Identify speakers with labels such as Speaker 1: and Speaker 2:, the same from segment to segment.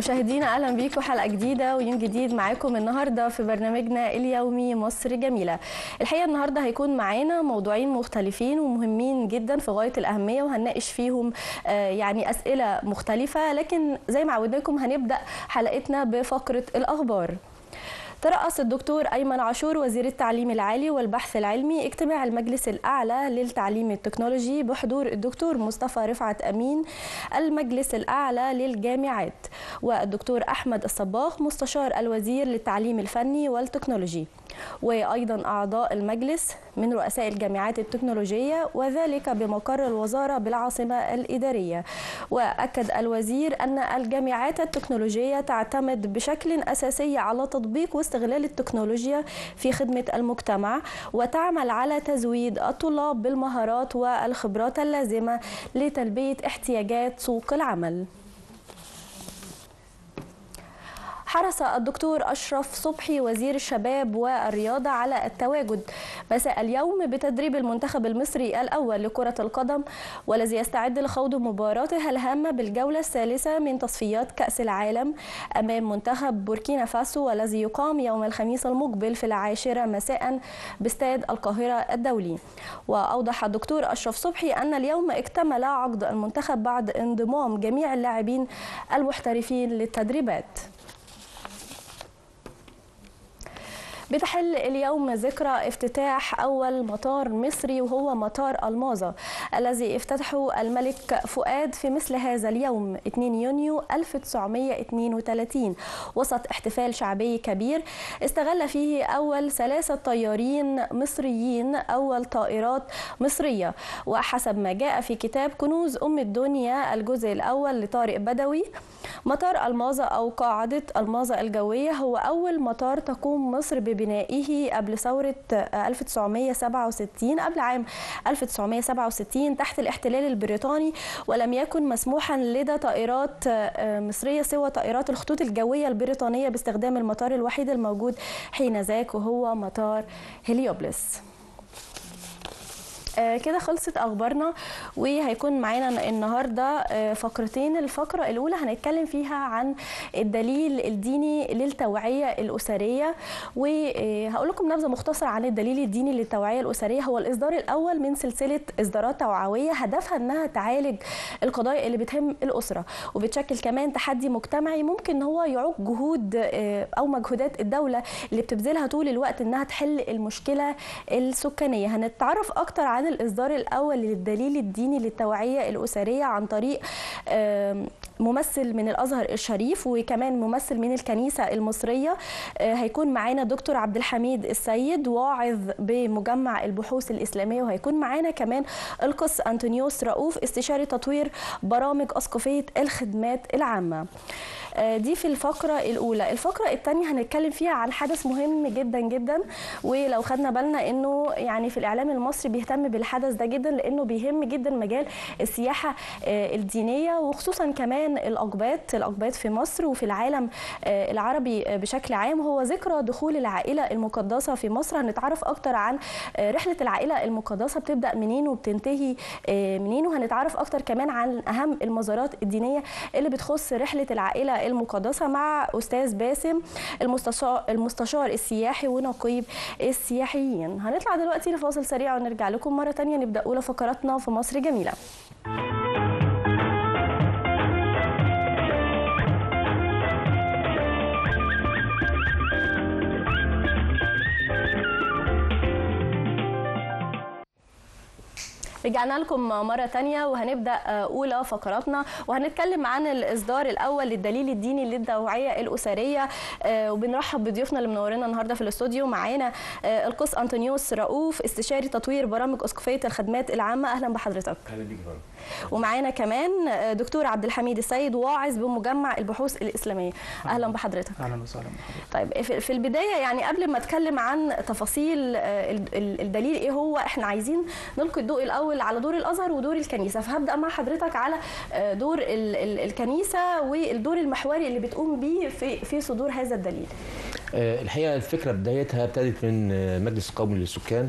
Speaker 1: مشاهدينا اهلا بيكم حلقه جديده ويوم جديد معاكم النهارده في برنامجنا اليومي مصر جميله الحقيقه النهارده هيكون معانا موضوعين مختلفين ومهمين جدا في غايه الاهميه وهنناقش فيهم آه، يعني اسئله مختلفه لكن زي ما عودناكم هنبدا حلقتنا بفقره الاخبار ترأس الدكتور أيمن عاشور وزير التعليم العالي والبحث العلمي اجتماع المجلس الأعلى للتعليم التكنولوجي بحضور الدكتور مصطفى رفعت أمين المجلس الأعلى للجامعات والدكتور أحمد الصباغ مستشار الوزير للتعليم الفني والتكنولوجي وأيضا أعضاء المجلس من رؤساء الجامعات التكنولوجية وذلك بمقر الوزارة بالعاصمة الإدارية وأكد الوزير أن الجامعات التكنولوجية تعتمد بشكل أساسي على تطبيق واستغلال التكنولوجيا في خدمة المجتمع وتعمل على تزويد الطلاب بالمهارات والخبرات اللازمة لتلبية احتياجات سوق العمل حرص الدكتور أشرف صبحي وزير الشباب والرياضة على التواجد مساء اليوم بتدريب المنتخب المصري الأول لكرة القدم والذي يستعد لخوض مباراته الهامة بالجولة الثالثة من تصفيات كأس العالم أمام منتخب بوركينا فاسو والذي يقام يوم الخميس المقبل في العاشرة مساء باستاد القاهرة الدولي وأوضح الدكتور أشرف صبحي أن اليوم اكتمل عقد المنتخب بعد انضمام جميع اللاعبين المحترفين للتدريبات بتحل اليوم ذكرى افتتاح أول مطار مصري وهو مطار الماظة الذي افتتحه الملك فؤاد في مثل هذا اليوم 2 يونيو 1932 وسط احتفال شعبي كبير استغل فيه أول ثلاثة طيارين مصريين أول طائرات مصرية وحسب ما جاء في كتاب كنوز أم الدنيا الجزء الأول لطارق بدوي مطار الماظة أو قاعدة الماظة الجوية هو أول مطار تقوم مصر ببنائه قبل ثورة 1967 قبل عام 1967 تحت الاحتلال البريطاني ولم يكن مسموحا لدى طائرات مصرية سوى طائرات الخطوط الجوية البريطانية باستخدام المطار الوحيد الموجود حين ذاك وهو مطار هليوبلس آه كده خلصت اخبارنا وهيكون معانا النهارده آه فقرتين الفقره الاولى هنتكلم فيها عن الدليل الديني للتوعيه الاسريه وهقول لكم نبذه مختصره عن الدليل الديني للتوعيه الاسريه هو الاصدار الاول من سلسله اصدارات توعويه هدفها انها تعالج القضايا اللي بتهم الاسره وبتشكل كمان تحدي مجتمعي ممكن ان هو يعوق جهود آه او مجهودات الدوله اللي بتبذلها طول الوقت انها تحل المشكله السكانيه هنتعرف اكتر عن الإصدار الأول للدليل الديني للتوعية الأسرية عن طريق ممثل من الأزهر الشريف وكمان ممثل من الكنيسة المصرية هيكون معانا دكتور عبد الحميد السيد واعظ بمجمع البحوث الإسلامية وهيكون معانا كمان القس أنطونيوس رؤوف استشاري تطوير برامج أسقفية الخدمات العامة دي في الفقرة الأولى الفقرة الثانية هنتكلم فيها عن حدث مهم جدا جدا ولو خدنا بالنا أنه يعني في الإعلام المصري بيهتم بالحدث ده جدا لأنه بيهم جدا مجال السياحة الدينية وخصوصا كمان الأقباط الأقباط في مصر وفي العالم العربي بشكل عام هو ذكرى دخول العائلة المقدسة في مصر هنتعرف أكتر عن رحلة العائلة المقدسة بتبدأ منين وبتنتهي منين وهنتعرف أكتر كمان عن أهم المزارات الدينية اللي بتخص رحلة العائلة المقدسة مع أستاذ باسم المستشار, المستشار السياحي ونقيب السياحيين هنطلع دلوقتي لفاصل سريع ونرجع لكم مرة تانية نبدأ أولى فقراتنا في مصر جميلة رجعنا لكم مرة تانية وهنبدأ أولى فقراتنا وهنتكلم عن الإصدار الأول للدليل الديني للتوعية الأسرية وبنرحب بضيوفنا اللي منورنا النهاردة في الاستوديو معانا القس أنطونيوس رؤوف استشاري تطوير برامج أسقفية الخدمات العامة أهلا بحضرتك
Speaker 2: أهلا بيك
Speaker 1: ومعانا كمان دكتور عبد الحميد السيد واعظ بمجمع البحوث الإسلامية أهلا بحضرتك
Speaker 2: أهلا وسهلا بحضرتك
Speaker 1: طيب في البداية يعني قبل ما أتكلم عن تفاصيل الدليل إيه هو إحنا عايزين نلقي الضوء الأول على دور الازهر ودور الكنيسه فهبدا مع حضرتك على دور الكنيسه والدور المحوري اللي بتقوم بيه في في صدور هذا الدليل
Speaker 2: الحقيقه الفكره بدايتها ابتدت من مجلس قومي للسكان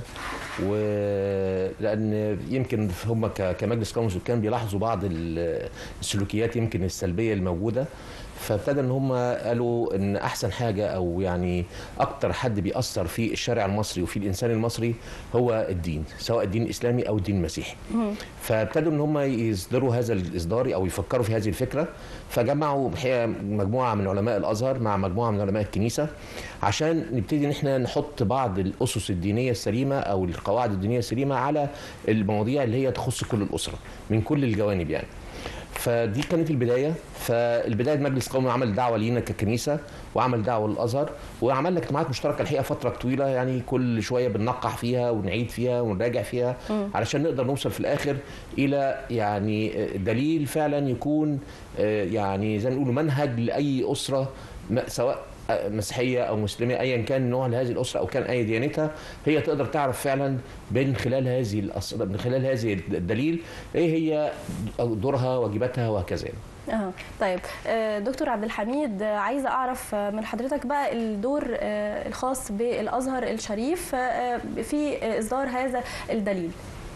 Speaker 2: ولان يمكن هم كمجلس قومي للسكان بيلاحظوا بعض السلوكيات يمكن السلبيه الموجوده فابتدى ان هم قالوا ان احسن حاجه او يعني اكتر حد بيأثر في الشارع المصري وفي الانسان المصري هو الدين سواء الدين الاسلامي او الدين المسيحي فابتدوا ان هم يصدروا هذا الاصدار او يفكروا في هذه الفكره فجمعوا الحقيقه مجموعه من علماء الازهر مع مجموعه من علماء الكنيسه عشان نبتدي ان احنا نحط بعض الاسس الدينيه السليمه او القواعد الدينيه السليمه على المواضيع اللي هي تخص كل الاسره من كل الجوانب يعني فدي كانت البدايه فالبدايه مجلس قومي عمل دعوه لينا ككنيسه وعمل دعوه للازهر وعملنا اجتماعات مشتركه الحقيقه فتره طويله يعني كل شويه بننقح فيها ونعيد فيها ونراجع فيها علشان نقدر نوصل في الاخر الى يعني دليل فعلا يكون آه، يعني زي ما نقول منهج لاي اسره م- سواء مسيحيه او مسلمه ايا كان نوع هذه الاسره او كان اي ديانتها هي تقدر تعرف فعلا من خلال هذه الأس- من خلال هذه الدليل ايه هي دورها واجباتها وهكذا يعني.
Speaker 1: اه طيب آه، دكتور عبد الحميد آه، عايزه اعرف آه، من حضرتك بقى الدور آه، الخاص بالازهر الشريف آه، في آه، اصدار هذا الدليل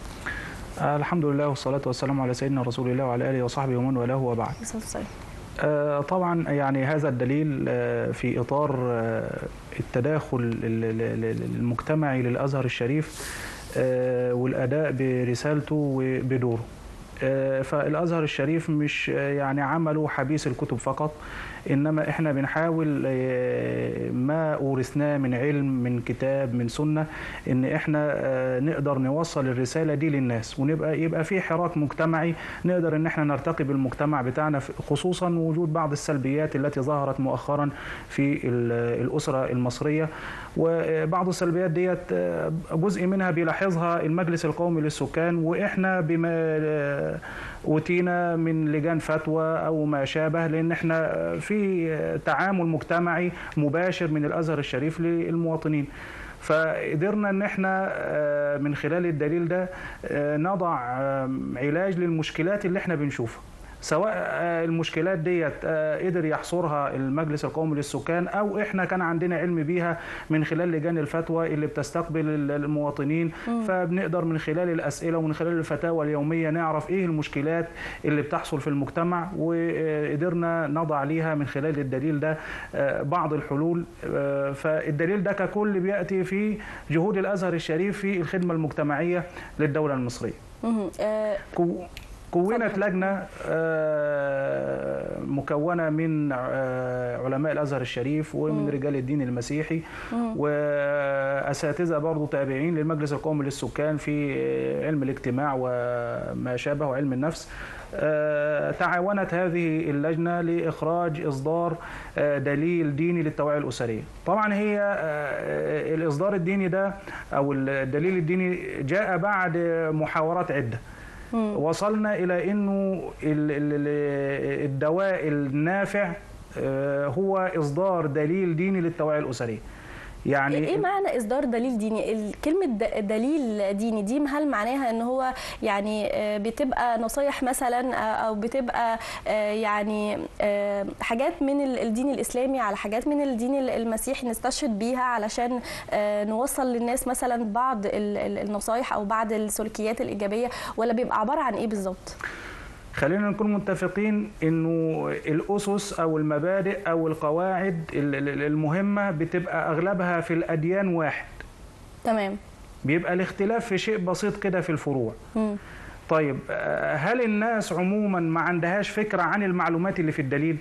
Speaker 3: الحمد لله والصلاة والسلام على سيدنا رسول الله وعلى آله وصحبه ومن والاه وبعد
Speaker 1: الصلاة والسلام.
Speaker 3: آه، طبعا يعني هذا الدليل آه، في إطار آه، التداخل ال- ال- ال- المجتمعي للأزهر الشريف آه، والأداء برسالته وبدوره آه، فالأزهر الشريف مش آه، يعني عمله حبيس الكتب فقط إنما إحنا بنحاول آه، ما أورثناه من علم من كتاب من سنة إن إحنا آه، نقدر نوصل الرسالة دي للناس ونبقى يبقى في حراك مجتمعي نقدر إن إحنا نرتقي بالمجتمع بتاعنا في- خصوصا وجود بعض السلبيات التي ظهرت مؤخرا في ال- الأسرة المصرية وبعض السلبيات ديت آه، جزء منها بيلاحظها المجلس القومي للسكان وإحنا بما آه، أوتينا من لجان فتوى أو ما شابه لأن احنا في تعامل مجتمعي مباشر من الأزهر الشريف للمواطنين فقدرنا ان احنا آه، من خلال الدليل ده آه، نضع آه، علاج للمشكلات اللي احنا بنشوفها سواء آه، المشكلات ديت آه، قدر يحصرها المجلس القومي للسكان او احنا كان عندنا علم بيها من خلال لجان الفتوى اللي بتستقبل ال- المواطنين فبنقدر من خلال الاسئله ومن خلال الفتاوى اليوميه نعرف ايه المشكلات اللي بتحصل في المجتمع وقدرنا نضع ليها من خلال الدليل ده آه، بعض الحلول آه، فالدليل ده ككل بياتي في جهود الازهر الشريف في الخدمه المجتمعيه للدوله المصريه
Speaker 1: مهم. آه،
Speaker 3: كو- كونت لجنة آه، مكونة من آه، علماء الأزهر الشريف ومن رجال الدين المسيحي وأساتذة برضو تابعين للمجلس القومي للسكان في علم الاجتماع وما شابه وعلم النفس آه، تعاونت هذه اللجنة لإخراج إصدار آه، دليل ديني للتوعية الأسرية طبعا هي آه، الإصدار الديني ده أو الدليل الديني جاء بعد محاورات عدة وصلنا الى انه ال- ال- ال- الدواء النافع آه، هو اصدار دليل ديني للتوعيه الاسريه يعني
Speaker 1: ايه معنى اصدار دليل ديني ال- كلمه د- دليل ديني دي هل معناها ان هو يعني آه، بتبقى نصايح مثلا آه، او بتبقى آه، يعني آه، حاجات من ال- الدين الاسلامي على حاجات من الدين ال- المسيحي نستشهد بيها علشان آه، نوصل للناس مثلا بعض ال- ال- النصايح او بعض السلوكيات الايجابيه ولا بيبقى عباره عن ايه بالظبط
Speaker 3: خلينا نكون متفقين انه الاسس او المبادئ او القواعد ال- ال- المهمه بتبقى اغلبها في الاديان واحد
Speaker 1: تمام
Speaker 3: بيبقى الاختلاف في شيء بسيط كده في الفروع
Speaker 1: مم.
Speaker 3: طيب آه، هل الناس عموما ما عندهاش فكره عن المعلومات اللي في الدليل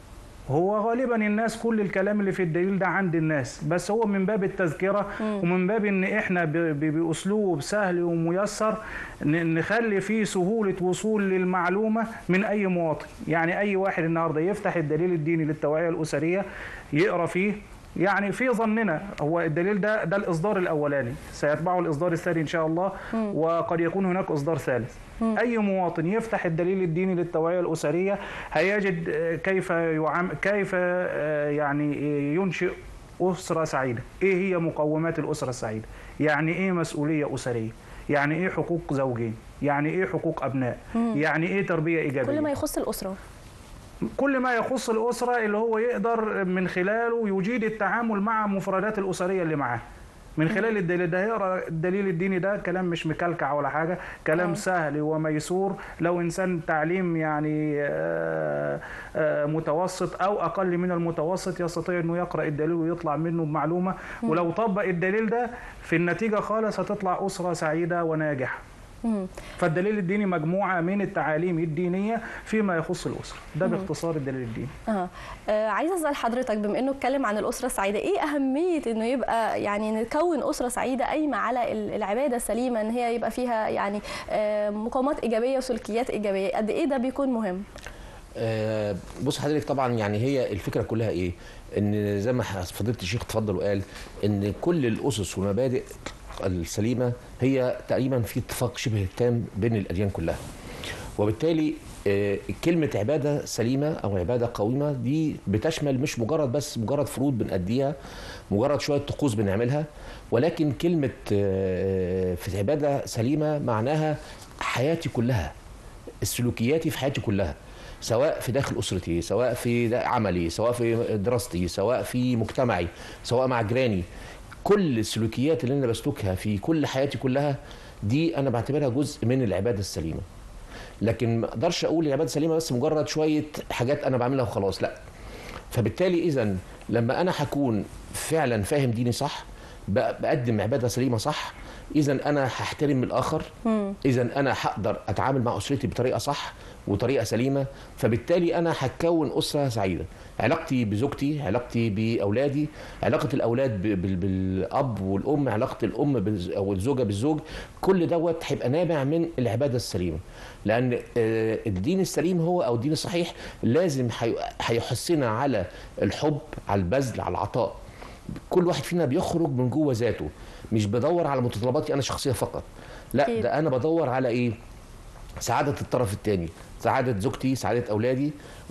Speaker 3: هو غالبا الناس كل الكلام اللي في الدليل ده عند الناس بس هو من باب التذكره ومن باب ان احنا ب- ب- باسلوب سهل وميسر ن- نخلي فيه سهوله وصول للمعلومه من اي مواطن يعني اي واحد النهارده يفتح الدليل الديني للتوعيه الاسريه يقرا فيه يعني في ظننا هو الدليل ده ده الاصدار الاولاني سيتبعه الاصدار الثاني ان شاء الله وقد يكون هناك اصدار ثالث اي مواطن يفتح الدليل الديني للتوعيه الاسريه هيجد آه، كيف يعام كيف آه، يعني آه، ينشئ اسره سعيده ايه هي مقومات الاسره السعيده يعني ايه مسؤوليه اسريه يعني ايه حقوق زوجين يعني ايه حقوق ابناء يعني ايه تربيه ايجابيه
Speaker 1: كل ما يخص الاسره
Speaker 3: كل ما يخص الأسرة اللي هو يقدر من خلاله يجيد التعامل مع مفردات الأسرية اللي معاه من خلال الدليل ده هيقرا الدليل الديني ده كلام مش مكلكع ولا حاجه كلام
Speaker 1: آه.
Speaker 3: سهل وميسور لو انسان تعليم يعني آه، آه، متوسط او اقل من المتوسط يستطيع انه يقرا الدليل ويطلع منه بمعلومه ولو طبق الدليل ده في النتيجه خالص هتطلع اسره سعيده وناجحه
Speaker 1: مم.
Speaker 3: فالدليل الديني مجموعه من التعاليم الدينيه فيما يخص الاسره ده باختصار الدليل الديني
Speaker 1: اه آه، عايزه اسال حضرتك بما انه اتكلم عن الاسره السعيده ايه اهميه انه يبقى يعني نكون اسره سعيده قايمه على ال- العباده السليمه ان هي يبقى فيها يعني آه، مقاومات ايجابيه وسلوكيات ايجابيه قد ايه ده بيكون مهم
Speaker 2: آه، بص حضرتك طبعا يعني هي الفكره كلها ايه؟ ان زي ما فضيله الشيخ اتفضل وقال ان كل الاسس والمبادئ السليمه هي تقريبا في اتفاق شبه تام بين الاديان كلها. وبالتالي آه، كلمة عبادة سليمة أو عبادة قويمة دي بتشمل مش مجرد بس مجرد فروض بنأديها مجرد شوية طقوس بنعملها ولكن كلمة آه، في عبادة سليمة معناها حياتي كلها السلوكياتي في حياتي كلها سواء في داخل اسرتي سواء في دا- عملي سواء في دراستي سواء في مجتمعي سواء مع جيراني كل السلوكيات اللي انا بسلكها في كل حياتي كلها دي انا بعتبرها جزء من العباده السليمه لكن ما اقدرش اقول العباده السليمه بس مجرد شويه حاجات انا بعملها وخلاص لا فبالتالي اذا لما انا هكون فعلا فاهم ديني صح ب- بقدم عباده سليمه صح اذا انا هحترم الاخر اذا انا هقدر اتعامل مع اسرتي بطريقه صح وطريقه سليمه فبالتالي انا هتكون اسره سعيده علاقتي بزوجتي علاقتي باولادي علاقه الاولاد ب- بال- بالاب والام علاقه الام بالز- او الزوجه بالزوج كل دوت هيبقى نابع من العباده السليمه لان آه، الدين السليم هو او الدين الصحيح لازم هي- هيحثنا على الحب على البذل على العطاء كل واحد فينا بيخرج من جوه ذاته مش بدور على متطلباتي انا شخصيه فقط لا
Speaker 1: أكيد.
Speaker 2: ده انا بدور على ايه سعاده الطرف الثاني سعاده زوجتي سعاده اولادي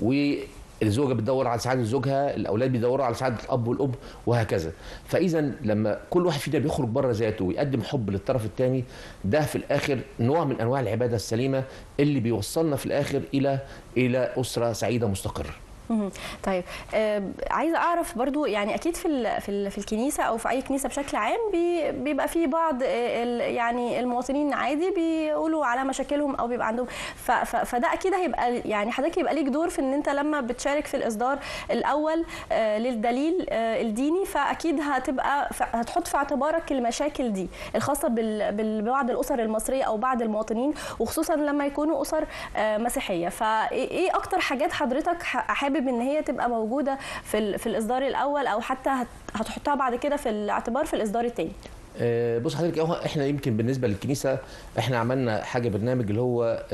Speaker 2: والزوجه بتدور على سعاده زوجها الاولاد بيدوروا على سعاده الاب والام وهكذا فاذا لما كل واحد فينا بيخرج بره ذاته ويقدم حب للطرف الثاني ده في الاخر نوع من انواع العباده السليمه اللي بيوصلنا في الاخر الى الى اسره سعيده مستقره
Speaker 1: مهم. طيب آه، عايزه اعرف برضو يعني اكيد في ال في, ال في الكنيسه او في اي كنيسه بشكل عام بي بيبقى في بعض آه، ال- يعني المواطنين عادي بيقولوا على مشاكلهم او بيبقى عندهم ف ف فده اكيد هيبقى يعني حضرتك يبقى ليك دور في ان انت لما بتشارك في الاصدار الاول آه، للدليل آه، الديني فاكيد هتبقى ف- هتحط في اعتبارك المشاكل دي الخاصه بال- بال- ببعض الاسر المصريه او بعض المواطنين وخصوصا لما يكونوا اسر آه، مسيحيه فايه اكتر حاجات حضرتك ح- حابب ان هي تبقى موجوده في ال- في الاصدار الاول او حتى هت- هتحطها بعد كده في الاعتبار في الاصدار الثاني
Speaker 2: آه، بص حضرتك هو احنا يمكن بالنسبه للكنيسه احنا عملنا حاجه برنامج اللي هو آه،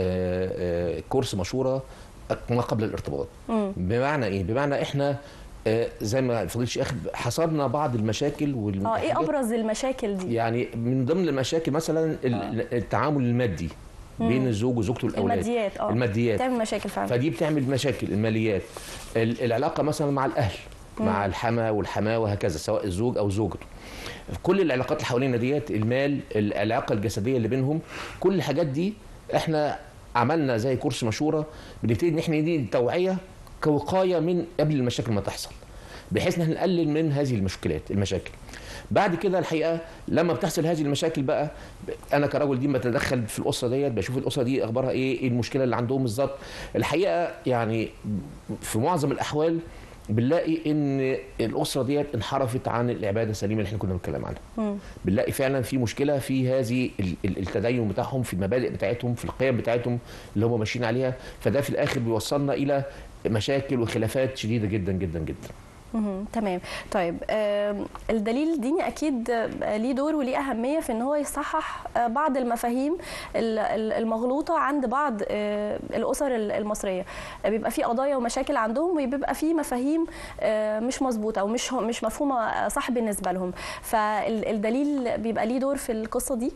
Speaker 2: آه، كورس مشوره ما قبل الارتباط بمعنى ايه بمعنى احنا آه، زي ما فضيله الشيخ حصرنا بعض المشاكل وال
Speaker 1: اه ايه ابرز المشاكل دي
Speaker 2: يعني من ضمن المشاكل مثلا ال- التعامل المادي بين الزوج وزوجته والاولاد
Speaker 1: الماديات اه
Speaker 2: الماديات
Speaker 1: تعمل مشاكل فعلا
Speaker 2: فدي بتعمل مشاكل الماليات ال- العلاقه مثلا مع الاهل مع الحما والحماه وهكذا سواء الزوج او زوجته كل العلاقات اللي حوالينا ديت المال العلاقه الجسديه اللي بينهم كل الحاجات دي احنا عملنا زي كورس مشوره بنبتدي ان احنا ندي توعيه كوقايه من قبل المشاكل ما تحصل بحيث ان احنا نقلل من هذه المشكلات المشاكل بعد كده الحقيقه لما بتحصل هذه المشاكل بقى انا كرجل دين بتدخل في الاسره ديت بشوف الاسره دي اخبارها ايه ايه المشكله اللي عندهم بالظبط الحقيقه يعني في معظم الاحوال بنلاقي ان الاسره ديت انحرفت عن العباده السليمه اللي احنا كنا بنتكلم عنها
Speaker 1: مم.
Speaker 2: بنلاقي فعلا في مشكله في هذه ال- ال- التدين بتاعهم في المبادئ بتاعتهم في القيم بتاعتهم اللي هم ماشيين عليها فده في الاخر بيوصلنا الى مشاكل وخلافات شديده جدا جدا جدا
Speaker 1: مهم. تمام طيب آم، الدليل الديني اكيد آه، ليه دور وليه اهميه في ان هو يصحح آه، بعض المفاهيم ال- ال- المغلوطه عند بعض آه، الاسر ال- المصريه آه، بيبقى في قضايا ومشاكل عندهم وبيبقى في مفاهيم آه، مش مظبوطه ومش مش مفهومه آه، صح بالنسبه لهم فالدليل بيبقى ليه دور في القصه دي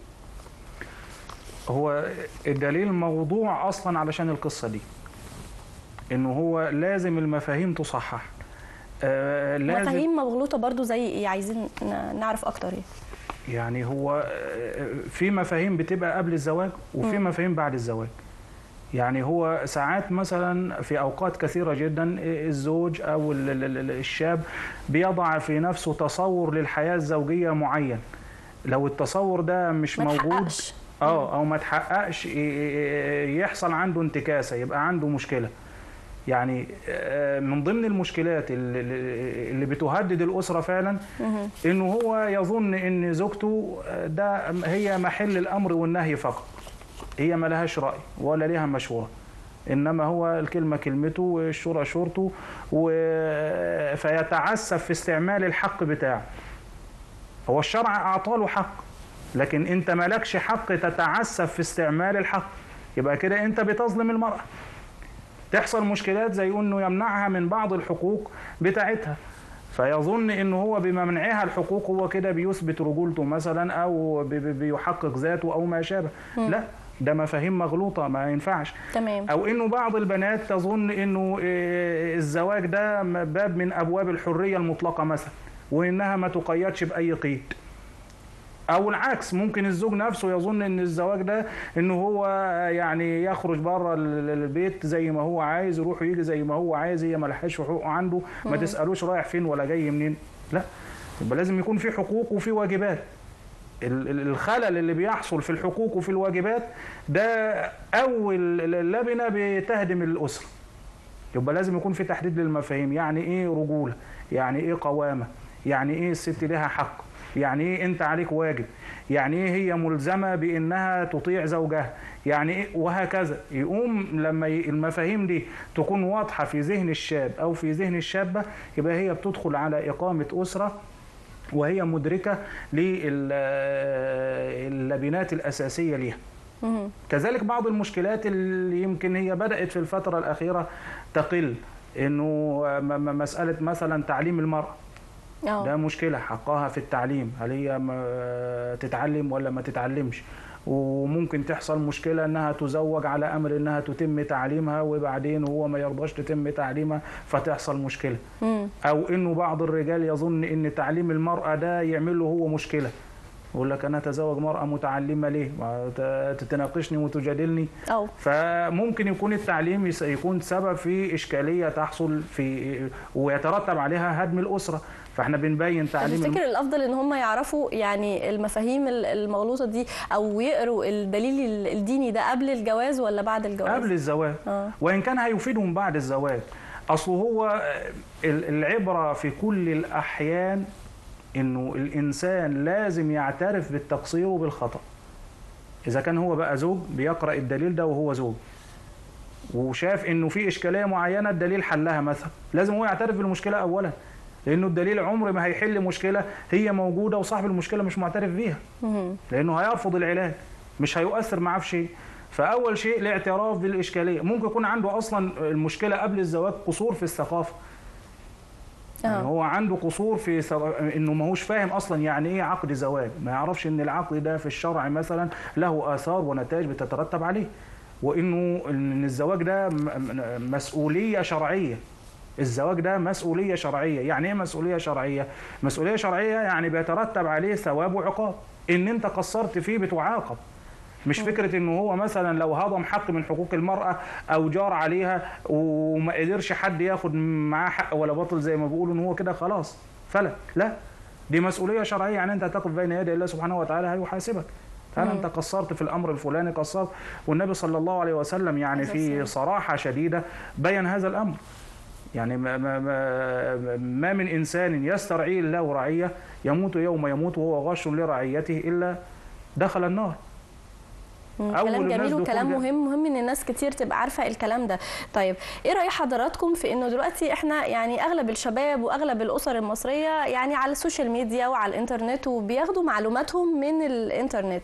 Speaker 3: هو الدليل موضوع اصلا علشان القصه دي انه هو لازم المفاهيم تصحح آه لازم
Speaker 1: مفاهيم مغلوطه برضو زي ايه عايزين ن- نعرف اكتر ايه
Speaker 3: يعني هو آه، في مفاهيم بتبقى قبل الزواج وفي مفاهيم بعد الزواج يعني هو ساعات مثلا في اوقات كثيره جدا الزوج او ال- ال- ال- الشاب بيضع في نفسه تصور للحياه الزوجيه معين لو التصور ده مش
Speaker 1: ما
Speaker 3: موجود
Speaker 1: تحققش.
Speaker 3: اه او ما تحققش ي- ي- يحصل عنده انتكاسه يبقى عنده مشكله يعني آه، من ضمن المشكلات اللي, اللي بتهدد الاسره فعلا انه هو يظن ان زوجته آه، ده هي محل الامر والنهي فقط هي ما لهاش راي ولا ليها مشوره انما هو الكلمه كلمته والشورى شورته و- فيتعسف في استعمال الحق بتاعه هو الشرع اعطاله حق لكن انت مالكش حق تتعسف في استعمال الحق يبقى كده انت بتظلم المراه تحصل مشكلات زي انه يمنعها من بعض الحقوق بتاعتها فيظن ان هو بمنعها الحقوق هو كده بيثبت رجولته مثلا او بي- بي- بيحقق ذاته او ما شابه لا ده مفاهيم مغلوطه ما ينفعش
Speaker 1: تمام
Speaker 3: او انه بعض البنات تظن انه إيه، الزواج ده م- باب من ابواب الحريه المطلقه مثلا وانها ما تقيدش باي قيد او العكس ممكن الزوج نفسه يظن ان الزواج ده انه هو يعني يخرج بره ال- ال- البيت زي ما هو عايز يروح ويجي زي ما هو عايز هي ما لهاش حقوق عنده ما تسالوش رايح فين ولا جاي منين لا يبقى لازم يكون في حقوق وفي واجبات ال- ال- الخلل اللي بيحصل في الحقوق وفي الواجبات ده اول لبنه بتهدم الاسره يبقى لازم يكون في تحديد للمفاهيم يعني ايه رجوله يعني ايه قوامه يعني ايه الست لها حق يعني ايه انت عليك واجب يعني ايه هي ملزمه بانها تطيع زوجها يعني ايه وهكذا يقوم لما ي- المفاهيم دي تكون واضحه في ذهن الشاب او في ذهن الشابه يبقى هي بتدخل على اقامه اسره وهي مدركه للبنات الاساسيه ليها
Speaker 1: مهم.
Speaker 3: كذلك بعض المشكلات اللي يمكن هي بدأت في الفترة الأخيرة تقل إنه م- م- مسألة مثلا تعليم المرأة ده
Speaker 1: اه
Speaker 3: مشكلة حقها في التعليم هل هي م- تتعلم ولا ما تتعلمش وممكن تحصل مشكلة انها تزوج على امر انها تتم تعليمها وبعدين هو ما يرضاش تتم تعليمها فتحصل مشكلة
Speaker 1: مم.
Speaker 3: او انه بعض الرجال يظن ان تعليم المرأة ده يعمل له هو مشكلة يقول لك انا اتزوج مرأة متعلمة ليه ما ت- تتناقشني وتجادلني
Speaker 1: اه
Speaker 3: فممكن يكون التعليم يس- يكون سبب في اشكاليه تحصل في ويترتب عليها هدم الاسره فاحنا بنبين تعليم الم-
Speaker 1: تفتكر الافضل ان هم يعرفوا يعني المفاهيم ال- المغلوطه دي او يقروا الدليل ال- الديني ده قبل الجواز ولا بعد الجواز
Speaker 3: قبل الزواج
Speaker 1: اه
Speaker 3: وان كان هيفيدهم بعد الزواج اصل هو ال- العبره في كل الاحيان انه الانسان لازم يعترف بالتقصير وبالخطا اذا كان هو بقى زوج بيقرا الدليل ده وهو زوج وشاف انه في اشكاليه معينه الدليل حلها مثلا لازم هو يعترف بالمشكله اولا لانه الدليل عمر ما هيحل مشكله هي موجوده وصاحب المشكله مش معترف بيها
Speaker 1: مهم.
Speaker 3: لانه هيرفض العلاج مش هيؤثر معاه في شيء فاول شيء الاعتراف بالاشكاليه ممكن يكون عنده اصلا المشكله قبل الزواج قصور في الثقافه يعني
Speaker 1: اه
Speaker 3: هو عنده قصور في ثق- انه ما هوش فاهم اصلا يعني ايه عقد زواج ما يعرفش ان العقد ده في الشرع مثلا له اثار ونتائج بتترتب عليه وانه ان الزواج ده م- م- مسؤوليه شرعيه الزواج ده مسؤوليه شرعيه يعني ايه مسؤوليه شرعيه مسؤوليه شرعيه يعني بيترتب عليه ثواب وعقاب ان انت قصرت فيه بتعاقب مش فكره انه هو مثلا لو هضم حق من حقوق المراه او جار عليها وما قدرش حد ياخد معاه حق ولا باطل زي ما بيقولوا ان هو كده خلاص فلك لا دي مسؤوليه شرعيه يعني انت هتقف بين يدي الله سبحانه وتعالى هيحاسبك هل انت قصرت في الامر الفلاني قصرت والنبي صلى الله عليه وسلم يعني
Speaker 1: عليه
Speaker 3: في
Speaker 1: الصلاة
Speaker 3: صراحه شديده بين هذا الامر يعني ما, ما, ما, ما من انسان يسترعيه الله رعيه يموت يوم يموت وهو غاش لرعيته الا دخل النار
Speaker 1: مم،
Speaker 3: أول
Speaker 1: كلام
Speaker 3: الناس
Speaker 1: جميل
Speaker 3: دخول
Speaker 1: وكلام
Speaker 3: جنة.
Speaker 1: مهم مهم ان الناس كتير تبقى عارفه الكلام ده طيب ايه راي حضراتكم في انه دلوقتي احنا يعني اغلب الشباب واغلب الاسر المصريه يعني على السوشيال ميديا وعلى الانترنت وبياخدوا معلوماتهم من الانترنت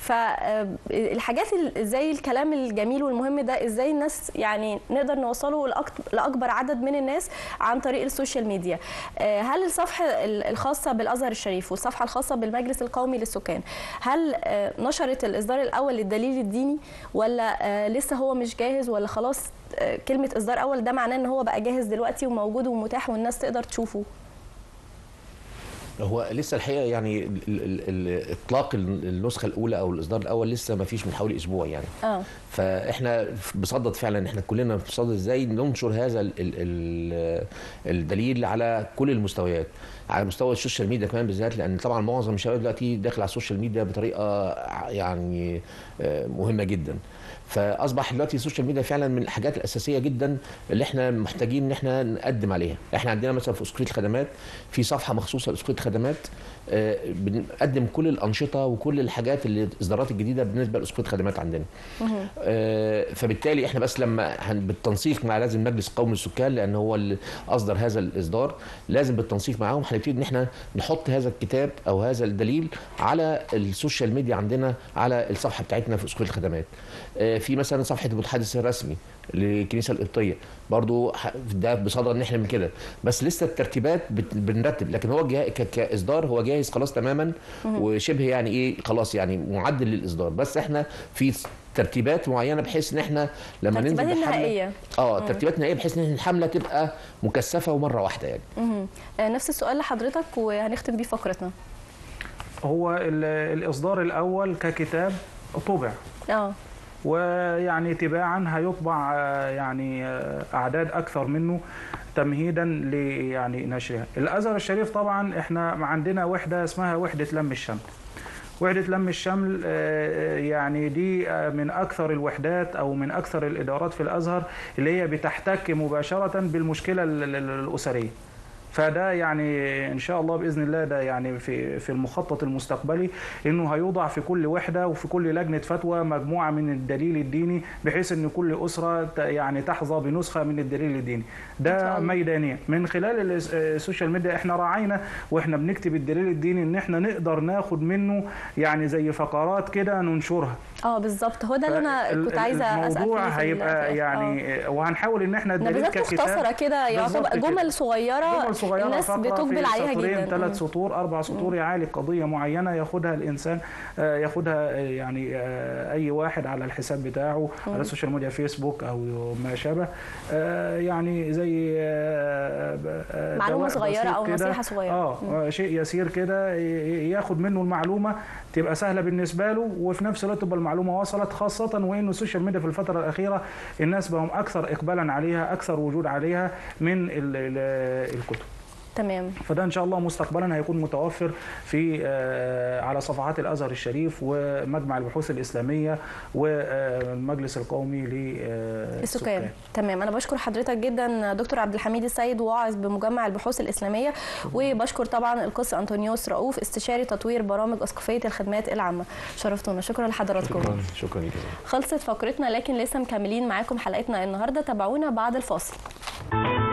Speaker 1: فالحاجات زي الكلام الجميل والمهم ده ازاي الناس يعني نقدر نوصله لأكت- لاكبر عدد من الناس عن طريق السوشيال ميديا آه، هل الصفحه ال- الخاصه بالازهر الشريف والصفحه الخاصه بالمجلس القومي للسكان هل آه، نشرت الاصدار الاول للدليل الديني ولا آه، لسه هو مش جاهز ولا خلاص آه، كلمه اصدار اول ده معناه ان هو بقى جاهز دلوقتي وموجود ومتاح والناس تقدر تشوفه
Speaker 2: هو لسه الحقيقه يعني ال- ال- ال- اطلاق النسخه الاولى او الاصدار الاول لسه ما فيش من حوالي اسبوع يعني
Speaker 1: اه
Speaker 2: فاحنا بصدد فعلا احنا كلنا بصدد ازاي ننشر هذا ال ال ال الدليل على كل المستويات على مستوى السوشيال ميديا كمان بالذات لان طبعا معظم الشباب دلوقتي داخل على السوشيال ميديا بطريقه يعني آه، مهمه جدا فاصبح دلوقتي السوشيال ميديا فعلا من الحاجات الاساسيه جدا اللي احنا محتاجين ان احنا نقدم عليها احنا عندنا مثلا في اسكريه الخدمات في صفحه مخصوصه لاسكريه الخدمات آه، بنقدم كل الانشطه وكل الحاجات اللي الاصدارات الجديده بالنسبه لاسكريه الخدمات عندنا آه، فبالتالي احنا بس لما هن- بالتنسيق مع لازم مجلس قومي للسكان لان هو اللي اصدر هذا الاصدار لازم بالتنسيق معاهم هنبتدي ان احنا نحط هذا الكتاب او هذا الدليل على السوشيال ميديا عندنا على الصفحه بتاعتنا في اسكريه الخدمات آه، في مثلا صفحه المتحدث الرسمي للكنيسه القبطيه برضو ح- ده بصدد ان احنا من كده بس لسه الترتيبات بت- بنرتب لكن هو جا ك- كاصدار هو جاهز خلاص تماما وشبه يعني ايه خلاص يعني معدل للاصدار بس احنا في ترتيبات معينه بحيث ان احنا لما ننزل
Speaker 1: الترتيبات
Speaker 2: بالحملة-
Speaker 1: النهائيه
Speaker 2: اه الترتيبات النهائيه بحيث ان الحمله تبقى مكثفه ومره واحده يعني
Speaker 1: مهم. آه، نفس السؤال لحضرتك وهنختم بيه فقرتنا
Speaker 3: هو ال- الإصدار الأول ككتاب طبع
Speaker 1: اه
Speaker 3: ويعني تباعا هيطبع آه، يعني آه، أعداد أكثر منه تمهيدا ل يعني نشرها الأزهر الشريف طبعا احنا عندنا وحدة اسمها وحدة لم الشمل وحدة لم الشمل آه، يعني دي آه، من أكثر الوحدات أو من أكثر الإدارات في الأزهر اللي هي بتحتك مباشرة بالمشكلة ال- ال- الأسرية فده يعني ان شاء الله باذن الله ده يعني في في المخطط المستقبلي انه هيوضع في كل وحده وفي كل لجنه فتوى مجموعه من الدليل الديني بحيث ان كل اسره ت- يعني تحظى بنسخه من الدليل الديني
Speaker 1: إن شاء
Speaker 3: ده
Speaker 1: الله.
Speaker 3: ميدانيا من خلال الس- السوشيال ميديا احنا راعينا واحنا بنكتب الدليل الديني ان احنا نقدر ناخد منه يعني زي فقرات كده ننشرها
Speaker 1: اه بالظبط هو ده اللي انا
Speaker 3: فال-
Speaker 1: كنت عايزه اسال
Speaker 3: الموضوع
Speaker 1: فيه في ال-
Speaker 3: هيبقى
Speaker 1: في- آه.
Speaker 3: يعني وهنحاول ان احنا الدليل
Speaker 1: نبذات
Speaker 3: ككتاب
Speaker 1: مختصره كده
Speaker 3: بالظبط
Speaker 1: يعتبر
Speaker 3: كده.
Speaker 1: جمل صغيره
Speaker 3: جمل صغيرة
Speaker 1: الناس
Speaker 3: فقرة
Speaker 1: بتقبل
Speaker 3: في
Speaker 1: عليها
Speaker 3: سطرين
Speaker 1: جدا
Speaker 3: ثلاث
Speaker 1: مم.
Speaker 3: سطور أربع سطور يعالج قضية معينة ياخدها الإنسان آه، ياخدها آه، يعني آه، أي واحد على الحساب بتاعه على السوشيال ميديا فيسبوك أو ما شابه آه، يعني زي آه، آه،
Speaker 1: معلومة
Speaker 3: دواء
Speaker 1: صغيرة
Speaker 3: بسيط
Speaker 1: أو
Speaker 3: كده.
Speaker 1: نصيحة صغيرة.
Speaker 3: اه آه، شيء يسير كده ي- ياخد منه المعلومة تبقى سهلة بالنسبة له وفي نفس الوقت تبقى المعلومة وصلت خاصة وإنه السوشيال ميديا في الفترة الأخيرة الناس بقوا أكثر إقبالا عليها أكثر وجود عليها من ال- ال- الكتب
Speaker 1: تمام
Speaker 3: فده ان شاء الله مستقبلا هيكون متوفر في آه، على صفحات الازهر الشريف ومجمع البحوث الاسلاميه والمجلس القومي
Speaker 1: السكان
Speaker 3: للسكان
Speaker 1: تمام انا بشكر حضرتك جدا دكتور عبد الحميد السيد واعظ بمجمع البحوث الاسلاميه وبشكر طبعا القس انطونيوس رؤوف استشاري تطوير برامج اسقفيه الخدمات العامه شرفتونا شكرا لحضراتكم
Speaker 2: شكرا شكرا لك
Speaker 1: خلصت فقرتنا لكن لسه مكملين معاكم حلقتنا النهارده تابعونا بعد الفاصل